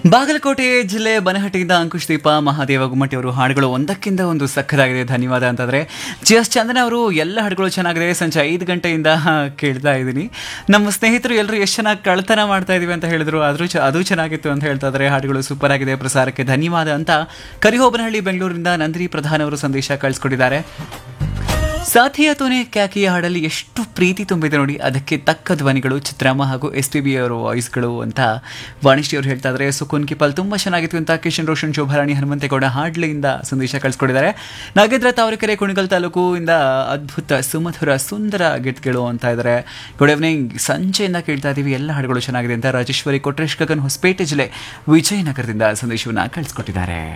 ಬಾಗಲಕೋಟೆ ಜಿಲ್ಲೆ ಬನಹಟ್ಟಿಯಿಂದ ಅಂಕುಶ್ ದೀಪ ಮಹಾದೇವ ಗುಮ್ಮಟಿ ಅವರು ಹಾಡುಗಳು ಒಂದಕ್ಕಿಂತ ಒಂದು ಸಕ್ಕದಾಗಿದೆ ಧನ್ಯವಾದ ಅಂತಂದ್ರೆ ಜಿ ಎಸ್ ಚಂದನ ಅವರು ಎಲ್ಲ ಹಾಡುಗಳು ಚೆನ್ನಾಗಿದೆ ಸಂಜೆ ಐದು ಗಂಟೆಯಿಂದ ಕೇಳ್ತಾ ಇದ್ದೀನಿ ನಮ್ಮ ಸ್ನೇಹಿತರು ಎಲ್ಲರೂ ಎಷ್ಟು ಚೆನ್ನಾಗಿ ಕಳ್ತನ ಮಾಡ್ತಾ ಇದೀವಿ ಅಂತ ಹೇಳಿದ್ರು ಆದ್ರೂ ಚ- ಅದು ಚೆನ್ನಾಗಿತ್ತು ಅಂತ ಹೇಳ್ತಾ ಇದ್ದಾರೆ ಹಾಡುಗಳು ಸೂಪರ್ ಆಗಿದೆ ಪ್ರಸಾರಕ್ಕೆ ಧನ್ಯವಾದ ಅಂತ ಕರಿಹೋಬನಹಳ್ಳಿ ಬೆಂಗಳೂರಿನಿಂದ ನಂದಿನಿ ಪ್ರಧಾನ್ ಅವರು ಸಂದೇಶ ಕಳಿಸ್ಕೊಟ್ಟಿದ್ದಾರೆ ಸಾಥಿಯ ತೋನೆ ಕ್ಯಾಕಿಯ ಹಾಡಲ್ಲಿ ಎಷ್ಟು ಪ್ರೀತಿ ತುಂಬಿದೆ ನೋಡಿ ಅದಕ್ಕೆ ತಕ್ಕ ಧ್ವನಿಗಳು ಚಿತ್ರಮ್ಮ ಹಾಗೂ ಎಸ್ ಪಿ ಬಿ ಅವರ ವಾಯ್ಸ್ಗಳು ಅಂತ ವಾಣಿಶ್ರೀ ಅವರು ಹೇಳ್ತಾ ಇದ್ದಾರೆ ಸುಕುನ್ ಕಿಪಲ್ ತುಂಬಾ ಚೆನ್ನಾಗಿತ್ತು ಅಂತ ಕಿಶನ್ ರೋಷನ್ ಶೋಭಾರಾಣಿ ಹನುಮಂತೇಗೌಡ ಹಾಡ್ಲಿಯಿಂದ ಸಂದೇಶ ಕಳಿಸ್ಕೊಟ್ಟಿದ್ದಾರೆ ನಾಗೇಂದ್ರ ತಾವರೆಕೆರೆ ಕುಣಿಗಲ್ ತಾಲೂಕು ಇಂದ ಅದ್ಭುತ ಸುಮಧುರ ಸುಂದರ ಗೀತ್ಗಳು ಅಂತ ಇದ್ದಾರೆ ಗುಡ್ ಈವ್ನಿಂಗ್ ಸಂಜೆಯಿಂದ ಕೇಳ್ತಾ ಇದ್ದೀವಿ ಎಲ್ಲ ಹಾಡುಗಳು ಚೆನ್ನಾಗಿದೆ ಅಂತ ರಾಜೇಶ್ವರಿ ಕೊಟ್ರೇಶ್ ಗಗನ್ ಹೊಸಪೇಟೆ ಜಿಲ್ಲೆ ವಿಜಯನಗರದಿಂದ ಸಂದೇಶವನ್ನ ಕಳಿಸ್ಕೊಟ್ಟಿದ್ದಾರೆ